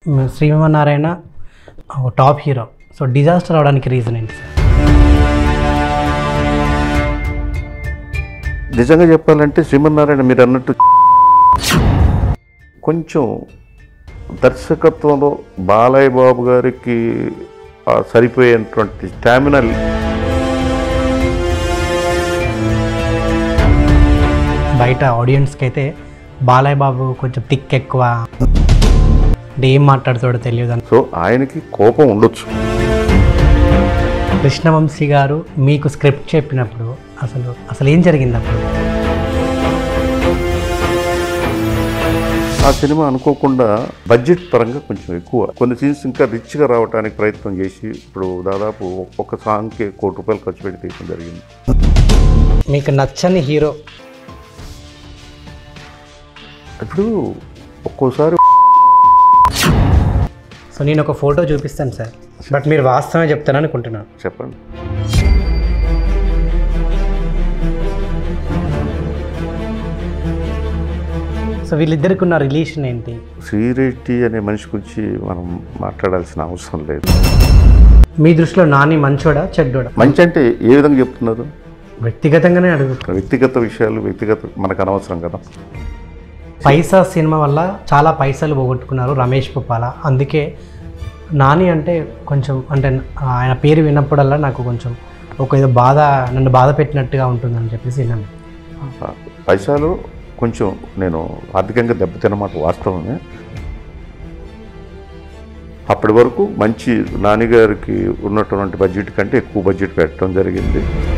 శ్రీమన్నారాయణ ఒక top hero so disaster అవడానికి reason ఏంటి సార్ నిజంగా చెప్పాలంటే శ్రీమన్నారాయణ మీరు అన్నట్టు కొంచెం దర్శకత్వంలో బాలయ్య బాబు గారికి ఆ సరిపోయేటువంటి స్టామినా బయట ఆడియన్స్కి అయితే బాలయ్య బాబు కొంచెం టిక్ ఎక్కువ అంటే ఏం మాట్లాడుతాడో తెలియదు అని సో ఆయనకి కోపం ఉండొచ్చు కృష్ణవంశీ గారు మీకు స్క్రిప్ట్ చెప్పినప్పుడు అసలు అసలు ఏం జరిగింది అప్పుడు ఆ సినిమా అనుకోకుండా బడ్జెట్ పరంగా కొంచెం ఎక్కువ కొన్ని సీన్స్ ఇంకా రిచ్గా రావడానికి ప్రయత్నం చేసి ఇప్పుడు దాదాపు ఒక్కొక్క సాంగ్కి కోటి రూపాయలు ఖర్చు పెట్టి తీయడం జరిగింది మీకు నచ్చని హీరో ఇప్పుడు ఒక్కోసారి సో నేను ఒక ఫోటో చూపిస్తాను సార్ బట్ మీరు వాస్తవమే చెప్తాను అనుకుంటున్నాను చెప్పండి సో వీళ్ళిద్దరికి ఉన్న రిలేషన్ ఏంటి శ్రీరెడ్డి అనే మనిషి గురించి మనం మాట్లాడాల్సిన అవసరం లేదు మీ దృష్టిలో నాని మంచోడా చెడ్డోడా మంచి అంటే ఏ విధంగా చెప్తున్నారు వ్యక్తిగతంగానే అడుగుతాను వ్యక్తిగత విషయాలు వ్యక్తిగత మనకు అనవసరం కదా పైసా సినిమా వల్ల చాలా పైసలు పోగొట్టుకున్నారు రమేష్ పుప్పాల అందుకే నాని అంటే కొంచెం అంటే ఆయన పేరు విన్నప్పుడల్లా నాకు కొంచెం ఒక ఏదో బాధ నన్ను బాధ పెట్టినట్టుగా ఉంటుందని చెప్పేసి విన్నాను ఆ, పైసలు కొంచెం నేను ఆర్థికంగా దెబ్బతిన్నమాట వాస్తవమే అప్పటి వరకు మంచి నాన్నగారికి ఉన్నటువంటి బడ్జెట్ కంటే ఎక్కువ బడ్జెట్ పెట్టడం జరిగింది